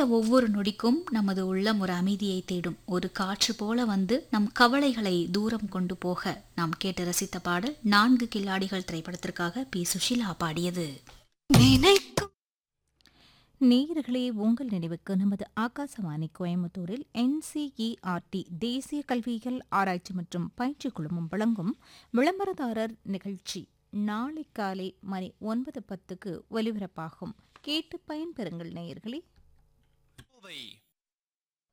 ஒவ்வொரு நொடிக்கும் நமது உள்ளம் ஒரு அமைதியை தேடும் ஒரு காற்று போல வந்து நம் கவலைகளை தூரம் கொண்டு போக நாம் கேட்டு ரசித்த பாடல் நான்கு கில்லாடிகள் திரைப்படத்திற்காக பி சுஷிலா பாடியது நினைக்கும் நேயர்களே உங்கள் நினைவுக்கு நமது ஆகாசவாணி கோயம்புத்தூரில் என்சிஇஆர்டி தேசிய கல்வியியல் ஆராய்ச்சி மற்றும் பயிற்சி குழுமம் வழங்கும் விளம்பரதாரர் நிகழ்ச்சி நாளை காலை மணி ஒன்பது பத்துக்கு ஒலிபரப்பாகும் கேட்டு பயன்பெறுங்கள் நேயர்களே கோவை